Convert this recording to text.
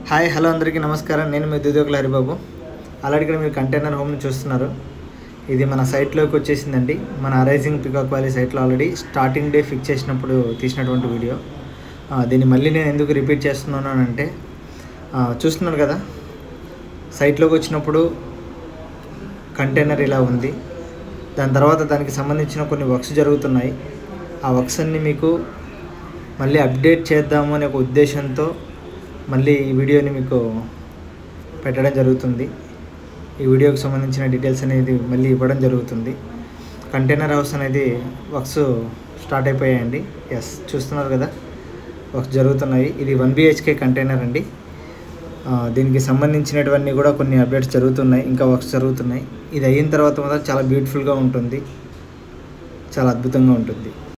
hi hello అందరికీ నమస్కారం నేను మీ దుదోకుల హరిబాబు ఆల్రెడీ ఇక్కడ మీరు కంటైనర్ హోమ్ని చూస్తున్నారు ఇది మన సైట్లోకి వచ్చేసిందండి మన అరైజింగ్ పికాక్ వ్యాలీ సైట్లో ఆల్రెడీ స్టార్టింగ్ డే ఫిక్స్ చేసినప్పుడు తీసినటువంటి వీడియో ఆ, దీన్ని మళ్ళీ నేను ఎందుకు రిపీట్ చేస్తున్నాను అని అంటే ఆ, చూస్తున్నారు కదా సైట్లోకి వచ్చినప్పుడు కంటైనర్ ఇలా ఉంది దాని తర్వాత దానికి సంబంధించిన కొన్ని వర్క్స్ జరుగుతున్నాయి ఆ వర్క్స్ అన్ని మీకు మళ్ళీ అప్డేట్ చేద్దాము అనే ఒక ఉద్దేశంతో మళ్ళీ ఈ వీడియోని మీకు పెట్టడం జరుగుతుంది ఈ వీడియోకి సంబంధించిన డీటెయిల్స్ అనేది మళ్ళీ ఇవ్వడం జరుగుతుంది కంటైనర్ హౌస్ అనేది వర్క్స్ స్టార్ట్ అయిపోయాయండి ఎస్ చూస్తున్నారు కదా వర్క్స్ జరుగుతున్నాయి ఇది వన్ బిహెచ్కే కంటైనర్ అండి ఆ, దీనికి సంబంధించినటువన్నీ కూడా కొన్ని అప్డేట్స్ జరుగుతున్నాయి ఇంకా వర్క్స్ జరుగుతున్నాయి ఇది అయిన తర్వాత మాత్రం చాలా బ్యూటిఫుల్గా ఉంటుంది చాలా అద్భుతంగా ఉంటుంది